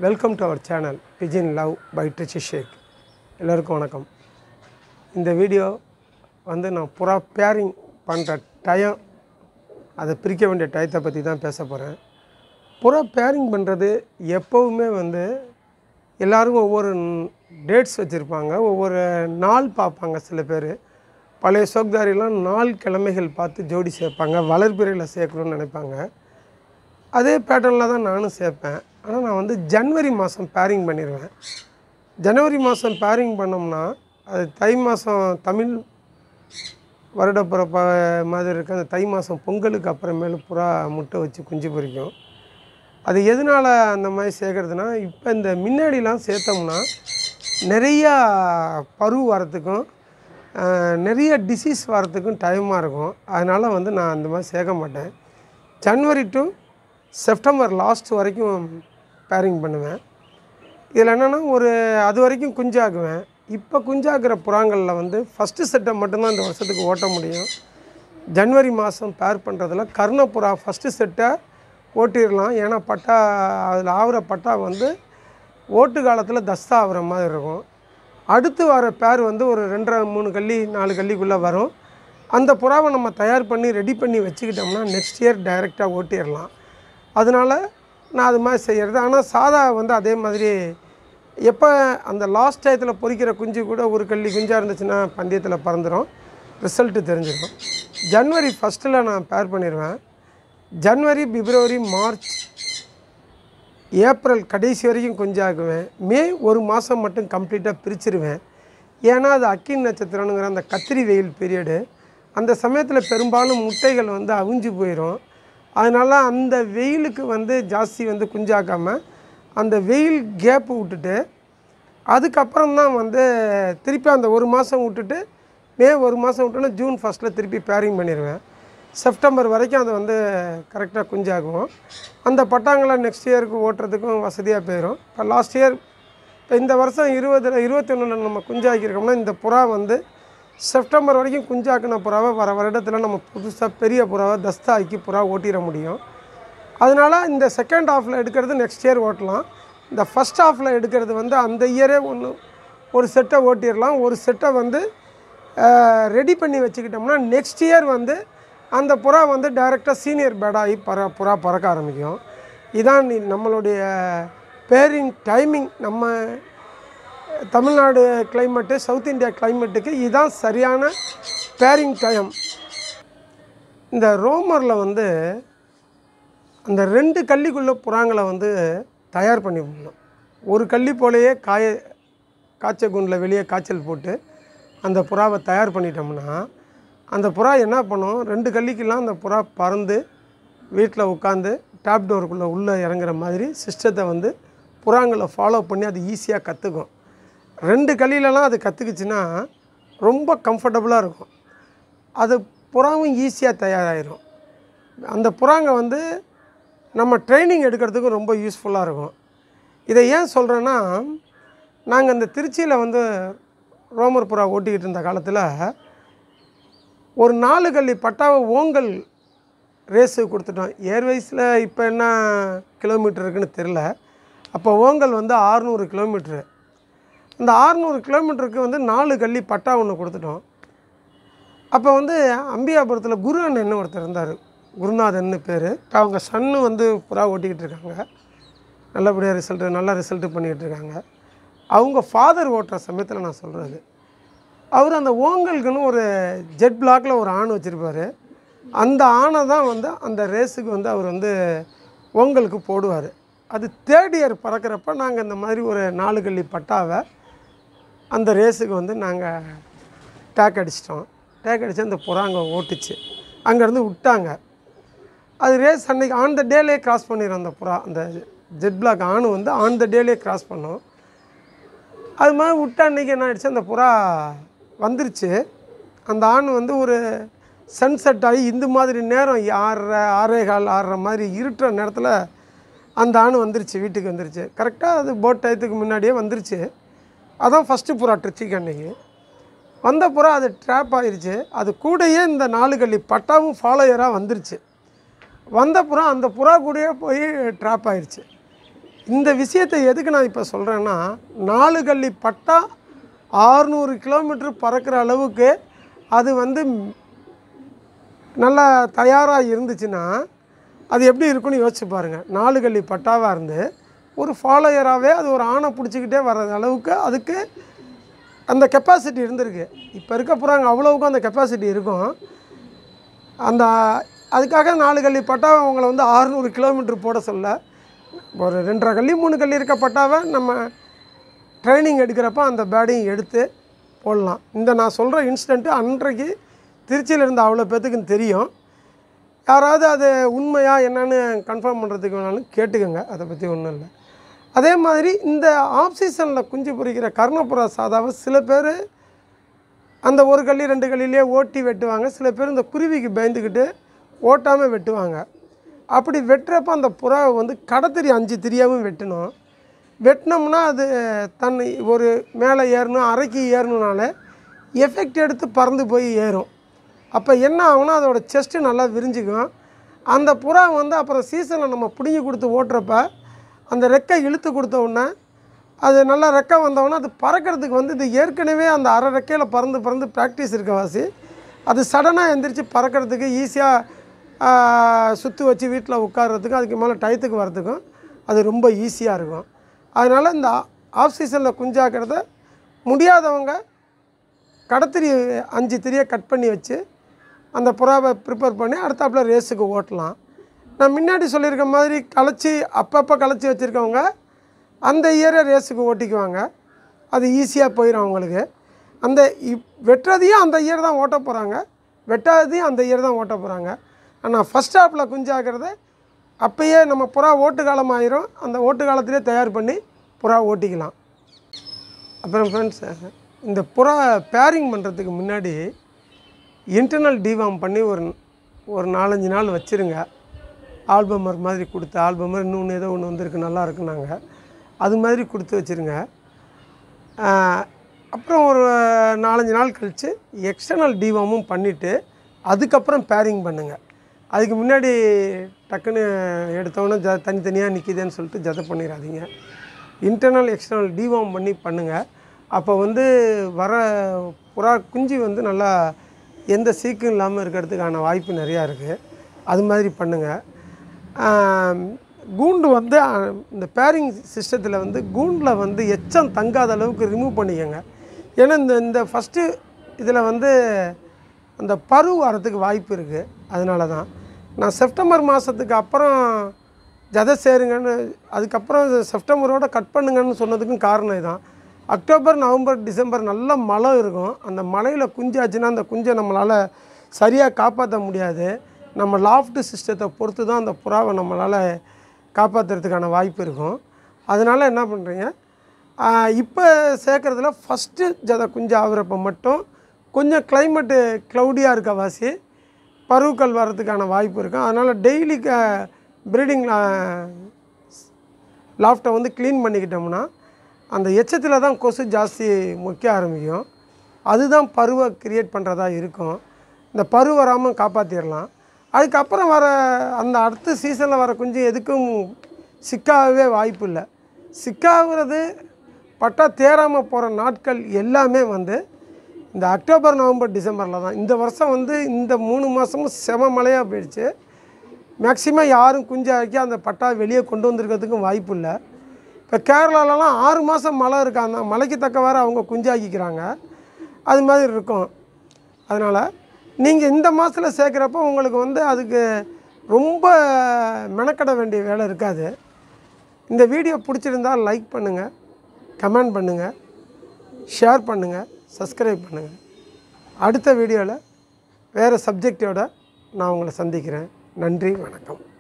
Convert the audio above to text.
welcome to our channel pigeon love by Trichy Sheikh எல்லோருக்கும் வணக்கம் இந்த வீடியோ வந்து நான் புறா பேரிங் பண்ணுற டயம் அதை பிரிக்க வேண்டிய டயத்தை பற்றி தான் பேச போகிறேன் புறா பேரிங் பண்ணுறது எப்போவுமே வந்து எல்லாருக்கும் ஒவ்வொரு டேட்ஸ் வச்சுருப்பாங்க ஒவ்வொரு நாள் பார்ப்பாங்க சில பேர் பழைய சோக்தாரிலாம் நாள் கிழமைகள் பார்த்து ஜோடி சேர்ப்பாங்க வளர்பிறையில் சேர்க்கணும்னு நினைப்பாங்க அதே பேட்டர்னில் தான் நானும் சேர்ப்பேன் ஆனால் நான் வந்து ஜனவரி மாதம் பேரிங் பண்ணிடுவேன் ஜனவரி மாதம் பேரிங் பண்ணோம்னா அது தை மாதம் தமிழ் வருடப்பிறப்ப மாதிரி இருக்க அந்த தை மாதம் பொங்கலுக்கு அப்புறமேலு புறா முட்டை வச்சு குஞ்சு பொரிக்கும் அது எதனால் அந்த மாதிரி சேர்க்குறதுனா இப்போ இந்த முன்னாடிலாம் சேர்த்தோம்னா நிறையா பரு வரத்துக்கும் ஆஹ், நிறைய டிசீஸ் வரத்துக்கும் டைமாக இருக்கும் அதனால் வந்து நான் அந்த மாதிரி சேர்க்க மாட்டேன் ஜனவரி டு செப்டம்பர் லாஸ்ட் வரைக்கும் பேரிங் பண்ணுவேன் இதில் என்னென்னா ஒரு அது வரைக்கும் குஞ்சாக்குவேன் இப்போ குஞ்சாக்குற புறாங்களில் வந்து ஃபஸ்ட்டு செட்டை மட்டும்தான் இந்த வருஷத்துக்கு ஓட்ட முடியும் ஜனவரி மாதம் பேர் பண்ணுறதுல கர்ணப்புறா ஃபஸ்ட்டு செட்டை ஓட்டிடலாம் ஏன்னா பட்டா அதில் ஆகிற பட்டா வந்து ஓட்டு காலத்தில் தஸ்தா ஆகிற மாதிரி இருக்கும் அடுத்து வர பேர் வந்து ஒரு ரெண்டரை மூணு கள்ளி நாலு கள்ளிக்குள்ளே வரும் அந்த புறாவை நம்ம தயார் பண்ணி ரெடி பண்ணி வச்சுக்கிட்டோம்னா நெக்ஸ்ட் இயர் டைரெக்டாக ஓட்டிடலாம் அதனால் நான் அது மாதிரி செய்கிறது ஆனால் சாதா வந்து அதே மாதிரி எப்போ அந்த லாஸ்ட் டயத்தில் பொரிக்கிற குஞ்சு கூட ஒரு கள்ளி குஞ்சாக இருந்துச்சுன்னா பந்தயத்தில் பறந்துடும் ரிசல்ட்டு தெரிஞ்சிடும் ஜனவரி ஃபஸ்ட்டில் நான் பேர் பண்ணிடுவேன் ஜனவரி பிப்ரவரி மார்ச் ஏப்ரல் கடைசி வரைக்கும் குஞ்சாக்குவேன் மே ஒரு மாதம் மட்டும் கம்ப்ளீட்டாக பிரிச்சிருவேன் ஏன்னா அது அக்கின் நட்சத்திரம்ங்கிற அந்த கத்திரி வெயில் பீரியடு அந்த சமயத்தில் பெரும்பாலும் முட்டைகள் வந்து அவிஞ்சு போயிடும் அதனால் அந்த வெயிலுக்கு வந்து ஜாஸ்தி வந்து குஞ்சாக்காமல் அந்த வெயில் கேப்பு விட்டுட்டு அதுக்கப்புறம் தான் வந்து திருப்பி அந்த ஒரு மாதம் விட்டுட்டு மே ஒரு மாதம் விட்டோன்னா ஜூன் ஃபஸ்ட்டில் திருப்பி பேரிங் பண்ணிடுவேன் செப்டம்பர் வரைக்கும் அதை வந்து கரெக்டாக குஞ்சாகுவோம் அந்த பட்டாங்களை நெக்ஸ்ட் இயருக்கு ஓட்டுறதுக்கும் வசதியாக போயிடும் இப்போ லாஸ்ட் இயர் இப்போ இந்த வருஷம் இருபதுல இருபத்தொன்னில் நம்ம குஞ்சாக்கியிருக்கோம்னா இந்த புறா வந்து செப்டம்பர் வரைக்கும் குஞ்சாக்கின புறாவை வர வருடத்தில் நம்ம புதுசாக பெரிய புறாவை தஸ்தா ஆக்கி புறா ஓட்டிட முடியும் அதனால் இந்த செகண்ட் ஹாஃபில் எடுக்கிறது நெக்ஸ்ட் இயர் ஓட்டலாம் இந்த ஃபஸ்ட் ஹாஃபில் எடுக்கிறது வந்து அந்த இயரே ஒன்று ஒரு செட்டை ஓட்டிடலாம் ஒரு செட்டை வந்து ரெடி பண்ணி வச்சுக்கிட்டோம்னா நெக்ஸ்ட் இயர் வந்து அந்த புறா வந்து டைரெக்டாக சீனியர் பேடாகி பற புறா பறக்க ஆரம்பிக்கும் இதான் நீ- நம்மளுடைய பேரிங் டைமிங் நம்ம தமிழ்நாடு கிளைமேட்டு சவுத் இந்தியா கிளைமேட்டுக்கு இதுதான் சரியான பேரிங் டைம் இந்த ரோமரில் வந்து அந்த ரெண்டு கள்ளிக்குள்ள புறாங்களை வந்து தயார் பண்ணி விடணும் ஒரு கள்ளி போலயே காய காய்ச்ச குண்டில் வெளியே காய்ச்சல் போட்டு அந்த புறாவை தயார் பண்ணிட்டோம்னா அந்த புறா என்ன பண்ணும் ரெண்டு கள்ளிக்கெல்லாம் அந்த புறா பறந்து வீட்டில் உட்காந்து டாப் டோருக்குள்ளே உள்ளே இறங்குற மாதிரி சிஸ்டத்தை வந்து புறாங்களை ஃபாலோ பண்ணி அது ஈஸியாக கற்றுக்கும் ரெண்டு கல்லிலலாம் அது கற்றுக்குச்சுன்னா ரொம்ப கம்ஃபர்டபுளாக இருக்கும் அது புறாவும் ஈஸியாக தயாராகிடும் அந்த புறாங்க வந்து நம்ம ட்ரைனிங் எடுக்கிறதுக்கும் ரொம்ப யூஸ்ஃபுல்லாக இருக்கும் இதை ஏன் சொல்கிறேன்னா நாங்கள் இந்த திருச்சியில் வந்து ரோமர் புறா ஓட்டிக்கிட்டு இருந்த காலத்தில் ஒரு நாலு கள்ளி பட்டாவை ஓங்கல் ரேஸு கொடுத்துட்டோம் ஏர்வைஸில் இப்போ என்ன கிலோமீட்டர் இருக்குன்னு தெரில அப்போ ஓங்கல் வந்து ஆறுநூறு கிலோமீட்ரு இந்த ஆறுநூறு கிலோமீட்டருக்கு வந்து நாலு கள்ளி பட்டா ஒன்று கொடுத்துட்டோம் அப்போ வந்து அம்பியாபுரத்தில் குரு அண்ணன் ஒருத்தர் இருந்தார் குருநாதன்னு பேர் அவங்க சன்னு வந்து புறா ஓட்டிக்கிட்டு இருக்காங்க நல்லபடியாக ரிசல்ட்டு நல்ல ரிசல்ட்டு பண்ணிக்கிட்டு இருக்காங்க அவங்க ஃபாதர் ஓட்டுற சமயத்தில் நான் சொல்கிறது அவர் அந்த ஓங்கலுக்குன்னு ஒரு ஜெட் பிளாக்ல ஒரு ஆண் வச்சுருப்பார் அந்த ஆணை தான் வந்து அந்த ரேஸுக்கு வந்து அவர் வந்து ஓங்கலுக்கு போடுவார் அது தேர்ட் இயர் பறக்கிறப்ப நாங்கள் இந்த மாதிரி ஒரு நாலு கள்ளி பட்டாவை அந்த ரேஸுக்கு வந்து நாங்கள் டேக் அடிச்சிட்டோம் டேக் அடித்து அந்த புறா அங்கே ஓட்டுச்சு அங்கேருந்து விட்டாங்க அது ரேஸ் அன்னைக்கு ஆன் த டேலே கிராஸ் பண்ணிடும் அந்த புறா அந்த ஜெட் பிளாக் ஆணு வந்து ஆன் த டேலே கிராஸ் பண்ணோம் அது மாதிரி விட்ட அன்னைக்கு என்ன ஆயிடுச்சு அந்த புறா வந்துருச்சு அந்த ஆண் வந்து ஒரு சன்செட் ஆகி இந்த மாதிரி நேரம் ஆறரை ஆறே கால் ஆறரை மாதிரி இருட்டுற நேரத்தில் அந்த ஆண் வந்துருச்சு வீட்டுக்கு வந்துருச்சு கரெக்டாக அது போட் டயத்துக்கு முன்னாடியே வந்துருச்சு அதான் ஃபஸ்ட்டு புறா ட்ரிச்சிக்கு அன்னைக்கு வந்த புறா அது ட்ராப் ஆயிருச்சு அது கூடயே இந்த நாலு கள்ளி பட்டாவும் ஃபாலோயராக வந்துருச்சு வந்த புறா அந்த புறா கூடயே போய் ட்ராப் ஆயிருச்சு இந்த விஷயத்தை எதுக்கு நான் இப்போ சொல்கிறேன்னா நாலு கள்ளி பட்டா ஆறுநூறு கிலோமீட்டர் பறக்கிற அளவுக்கு அது வந்து நல்லா தயாராக இருந்துச்சுன்னா அது எப்படி இருக்குன்னு யோசிச்சு பாருங்கள் நாலு கள்ளி பட்டாவாக இருந்து ஒரு ஃபாலோயராகவே அது ஒரு ஆணை பிடிச்சிக்கிட்டே வர்ற அளவுக்கு அதுக்கு அந்த கெப்பாசிட்டி இருந்திருக்கு இப்போ இருக்க போகிறாங்க அவ்வளவுக்கும் அந்த கெப்பாசிட்டி இருக்கும் அந்த அதுக்காக நாலு கள்ளி பட்டாவை அவங்கள வந்து ஆறுநூறு கிலோமீட்டர் போட சொல்ல ஒரு ரெண்டரை கள்ளி மூணு கள்ளி இருக்க பட்டாவை நம்ம ட்ரைனிங் எடுக்கிறப்ப அந்த பேடையும் எடுத்து போடலாம் இந்த நான் சொல்கிற இன்ஸ்டண்ட்டு அன்றைக்கு திருச்சியில் இருந்த அவ்வளோ பேத்துக்கு தெரியும் யாராவது அது உண்மையா என்னன்னு கன்ஃபார்ம் பண்ணுறதுக்கு வேணாலும் கேட்டுக்கோங்க அதை பற்றி ஒன்றும் இல்லை அதே மாதிரி இந்த ஆஃப் சீசனில் குஞ்சு பொரிக்கிற கர்ணப்புறா சாதாவை சில பேர் அந்த ஒரு கள்ளி ரெண்டு கள்ளிலே ஓட்டி வெட்டுவாங்க சில பேர் இந்த குருவிக்கு பயந்துக்கிட்டு ஓட்டாமல் வெட்டுவாங்க அப்படி வெட்டுறப்ப அந்த புறாவை வந்து கடத்திரி அஞ்சு திரியாவும் வெட்டணும் வெட்டினோம்னா அது தன் ஒரு மேலே ஏறணும் அரைக்கு ஏறணுனால எஃபெக்ட் எடுத்து பறந்து போய் ஏறும் அப்போ என்ன ஆகும்னா அதோட செஸ்ட்டு நல்லா விரிஞ்சுக்கும் அந்த புறா வந்து அப்புறம் சீசனில் நம்ம பிடுங்கி கொடுத்து ஓட்டுறப்ப அந்த ரெக்கை இழுத்து கொடுத்த உடனே அது நல்லா ரெக்கை வந்தவுடனே அது பறக்கிறதுக்கு வந்து இது ஏற்கனவே அந்த அரை ரெக்கையில் பறந்து பறந்து ப்ராக்டிஸ் இருக்கவாசி அது சடனாக எந்திரிச்சு பறக்கிறதுக்கு ஈஸியாக சுற்றி வச்சு வீட்டில் உட்கார்றதுக்கும் அதுக்கு மேலே டயத்துக்கு வர்றதுக்கும் அது ரொம்ப ஈஸியாக இருக்கும் அதனால் இந்த ஆஃப் சீசனில் குஞ்சாக்கிறத முடியாதவங்க கடத்திரி அஞ்சு திரியை கட் பண்ணி வச்சு அந்த புறாவை ப்ரிப்பேர் பண்ணி அடுத்தாப்புல ரேஸுக்கு ஓட்டலாம் நான் முன்னாடி சொல்லியிருக்க மாதிரி களைச்சி அப்பப்போ களைச்சி வச்சுருக்கவங்க அந்த இயரை ரேஸுக்கு ஓட்டிக்குவாங்க அது ஈஸியாக போயிடும் அவங்களுக்கு அந்த இப் வெட்டுறதையும் அந்த இயர் தான் ஓட்ட போகிறாங்க வெட்டாததையும் அந்த இயர் தான் ஓட்ட போகிறாங்க ஆனால் ஃபஸ்ட் ஹாப்பில் குஞ்சாக்கிறத அப்பயே நம்ம புறா ஓட்டு காலம் ஆயிரும் அந்த ஓட்டு காலத்திலே தயார் பண்ணி புறா ஓட்டிக்கலாம் அப்புறம் ஃப்ரெண்ட்ஸ் இந்த புறா பேரிங் பண்ணுறதுக்கு முன்னாடி இன்டர்னல் டிவாம் பண்ணி ஒரு ஒரு நாலஞ்சு நாள் வச்சுருங்க ஆல்பமர் மாதிரி கொடுத்து ஆல்பமர் இன்னொன்று ஏதோ ஒன்று வந்திருக்கு நல்லா இருக்குனாங்க அது மாதிரி கொடுத்து வச்சுருங்க ஆஹ், அப்புறம் ஒரு நாலஞ்சு நாள் கழித்து எக்ஸ்டர்னல் டிவாமும் பண்ணிவிட்டு அதுக்கப்புறம் பேரிங் பண்ணுங்கள் அதுக்கு முன்னாடி டக்குன்னு எடுத்தோன்னே ஜ தனித்தனியாக நிற்கிதுன்னு சொல்லிட்டு ஜதை பண்ணிடாதீங்க இன்டர்னல் எக்ஸ்டர்னல் டிவாம் பண்ணி பண்ணுங்கள் அப்போ வந்து வர புறா குஞ்சு வந்து நல்லா எந்த சீக்கும் இல்லாமல் இருக்கிறதுக்கான வாய்ப்பு நிறையா இருக்குது அது மாதிரி பண்ணுங்கள் ஆம், கூண்டு வந்து ஆ, இந்த பேரிங் சிஸ்டத்தில் வந்து கூண்டில் வந்து எச்சம் தங்காத அளவுக்கு ரிமூவ் பண்ணிக்கோங்க ஏன்னா இந்த இந்த ஃபஸ்ட்டு இதில் வந்து அந்த பரு வரத்துக்கு வாய்ப்பு இருக்குது அதனால தான் நான் செப்டம்பர் மாதத்துக்கு அப்புறம் ஜதை சேருங்கன்னு அதுக்கப்புறம் செப்டம்பரோட கட் பண்ணுங்கன்னு சொன்னதுக்கும் காரணம் இதுதான் அக்டோபர் நவம்பர் டிசம்பர் நல்ல மழை இருக்கும் அந்த மழையில் குஞ்சாச்சுன்னா அந்த குஞ்சை நம்மளால் சரியாக காப்பாற்ற முடியாது நம்ம லாஃப்ட் சிஸ்டத்தை பொறுத்து தான் அந்த புறாவை நம்மளால் காப்பாற்றுறதுக்கான வாய்ப்பு இருக்கும் அதனால் என்ன பண்ணுறீங்க இப்போ சேர்க்குறதுல ஃபஸ்ட்டு ஜதை குஞ்சு ஆகுறப்ப மட்டும் கொஞ்சம் கிளைமேட்டு க்ளவுடியாக இருக்க வாசி பருவக்கள் வர்றதுக்கான வாய்ப்பு இருக்கும் அதனால் டெய்லி ப்ரீடிங் லாஃப்ட்டை வந்து க்ளீன் பண்ணிக்கிட்டோம்னா அந்த எச்சத்தில் தான் கொசு ஜாஸ்தி முக்கிய ஆரம்பிக்கும் அதுதான் பருவை கிரியேட் பண்ணுறதா இருக்கும் இந்த பரு வராமல் காப்பாற்றிடலாம் அதுக்கப்புறம் வர அந்த அடுத்த சீசனில் வர குஞ்சு எதுக்கும் சிக்காகவே வாய்ப்பு இல்லை சிக்காகிறது பட்டா தேராமல் போகிற நாட்கள் எல்லாமே வந்து இந்த அக்டோபர் நவம்பர் டிசம்பரில் தான் இந்த வருஷம் வந்து இந்த மூணு மாதமும் செம மழையாக போயிடுச்சு மேக்சிமம் யாரும் குஞ்சாக்கி அந்த பட்டா வெளியே கொண்டு வந்திருக்கிறதுக்கும் வாய்ப்பு இல்லை இப்போ கேரளாலலாம் ஆறு மாதம் மழை இருக்கா அந்த மழைக்கு தக்கவாறு அவங்க குஞ்சாக்கிக்கிறாங்க அது மாதிரி இருக்கும் அதனால் நீங்கள் இந்த மாதத்தில் சேர்க்குறப்போ உங்களுக்கு வந்து அதுக்கு ரொம்ப மெனக்கட வேண்டிய வேலை இருக்காது இந்த வீடியோ பிடிச்சிருந்தால் லைக் பண்ணுங்கள் கமெண்ட் பண்ணுங்கள் ஷேர் பண்ணுங்கள் சப்ஸ்கிரைப் பண்ணுங்கள் அடுத்த வீடியோவில் வேறு சப்ஜெக்டோட நான் உங்களை சந்திக்கிறேன் நன்றி வணக்கம்